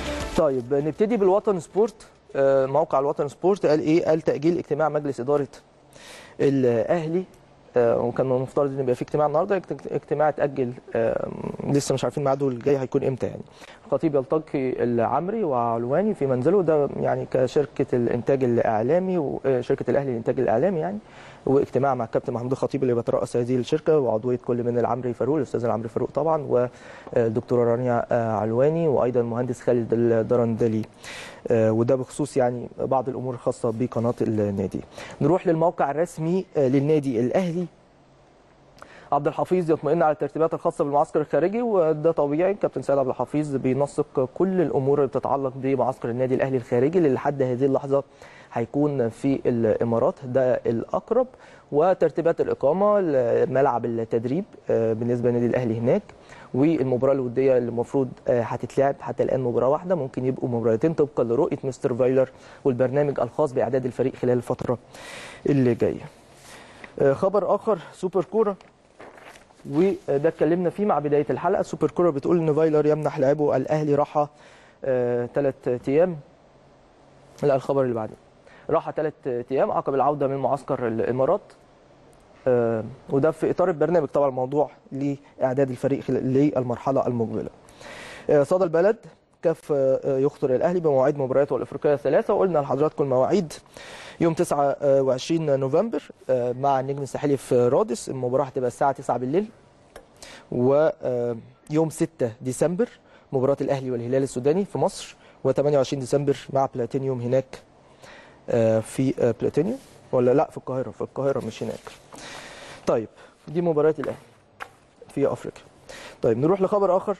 طيب نبتدي بالوطن سبورت آه، موقع الوطن سبورت قال ايه قال تاجيل اجتماع مجلس اداره الاهلي آه، وكان المفترض ان يبقى في اجتماع النهارده اجت- اجتماع اتاجل آه، لسه مش عارفين ميعاده الجاي هيكون امتى يعني الخطيب يلتقي العمري وعلواني في منزله ده يعني كشركه الانتاج الاعلامي وشركه الاهلي للانتاج الاعلامي يعني واجتماع مع الكابتن محمود الخطيب اللي بيترأس هذه الشركه وعضويه كل من العمري فاروق الاستاذ العمري فاروق طبعا والدكتوره رانيا آه، علواني وايضا المهندس خالد الدرندلي آه، وده بخصوص يعني بعض الامور الخاصه بقناه النادي. نروح للموقع الرسمي آه، للنادي الاهلي عبد الحفيظ يطمئن على الترتيبات الخاصه بالمعسكر الخارجي وده طبيعي كابتن سيد عبد الحفيظ بينسق كل الامور اللي بتتعلق بمعسكر النادي الاهلي الخارجي اللي لحد هذه اللحظه هيكون في الامارات ده الاقرب وترتيبات الاقامه ملعب التدريب آه، بالنسبه للنادي الاهلي هناك والمباراه الوديه اللي المفروض آه، هتتلعب حتى الان مباراه واحده ممكن يبقوا مباراتين طبقا لرؤيه مستر فايلر والبرنامج الخاص باعداد الفريق خلال الفتره اللي جايه. آه، خبر اخر سوبر كوره وده اتكلمنا فيه مع بدايه الحلقه سوبر كوره بتقول ان فايلر يمنح لاعبه الاهلي راحه ثلاث ايام لا الخبر اللي بعده راحه ثلاث ايام عقب العوده من معسكر الامارات آه، وده في اطار البرنامج طبعا الموضوع لاعداد الفريق خلال- للمرحله المقبله آه، صدى البلد كاف آه، يخطر الاهلي بمواعيد مبارياته الافريقيه الثلاثه وقلنا لحضراتكم المواعيد يوم 29 نوفمبر آه، مع النجم الساحلي في رادس المباراه هتبقى الساعه 9 بالليل ويوم 6 ديسمبر مباراه الاهلي والهلال السوداني في مصر و28 ديسمبر مع بلاتينيوم هناك آه، في آه، بلاتينيوم ولا لا في القاهره في القاهره مش هناك طيب دي مباريات الاهلي في افريقيا طيب نروح لخبر اخر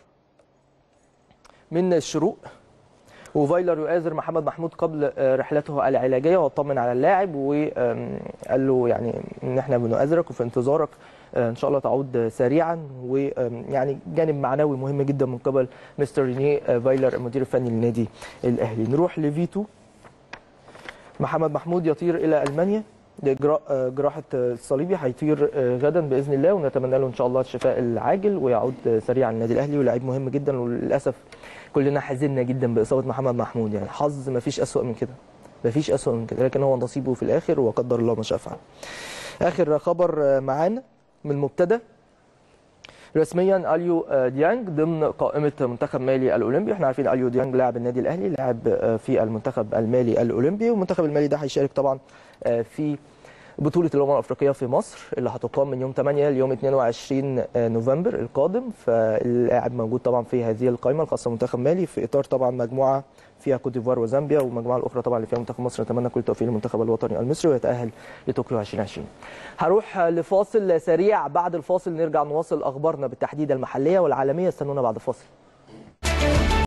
من الشروق وفايلر يؤازر محمد محمود قبل آه، رحلته العلاجيه واطمن على اللاعب وقال له يعني ان احنا بنؤازرك وفي انتظارك آه، ان شاء الله تعود سريعا ويعني جانب معنوي مهم جدا من قبل مستر رينيه آه، فايلر المدير الفني للنادي الاهلي نروح لفيتو محمد محمود يطير الى المانيا لاجراء آه، جراحه آه، الصليبي هيطير آه، غدا باذن الله ونتمنى له ان شاء الله الشفاء العاجل ويعود آه، سريعا للنادي الاهلي ولاعيب مهم جدا وللاسف كلنا حزنا جدا باصابه محمد محمود يعني حظ ما فيش اسوء من كده ما فيش اسوء من كده لكن هو نصيبه في الاخر وقدر الله ما شاء فعل اخر خبر آه، معانا من مبتدأ رسميا اليو آه، ديانج ضمن قائمه منتخب مالي الاولمبي احنا عارفين اليو ديانج لاعب النادي الاهلي لاعب آه، في المنتخب المالي الاولمبي والمنتخب المالي ده هيشارك طبعا آه، في بطولة الأمم الأفريقية في مصر اللي هتقام من يوم 8 ليوم 22 نوفمبر القادم فاللاعب موجود طبعا في هذه القائمة الخاصة بمنتخب مالي في إطار طبعا مجموعة فيها كوت ديفوار وزامبيا والمجموعة الأخرى طبعا اللي فيها منتخب مصر نتمنى كل التوفيق للمنتخب الوطني المصري ويتأهل لطوكيو 2020 هروح لفاصل سريع بعد الفاصل نرجع نواصل أخبارنا بالتحديد المحلية والعالمية استنونا بعد الفاصل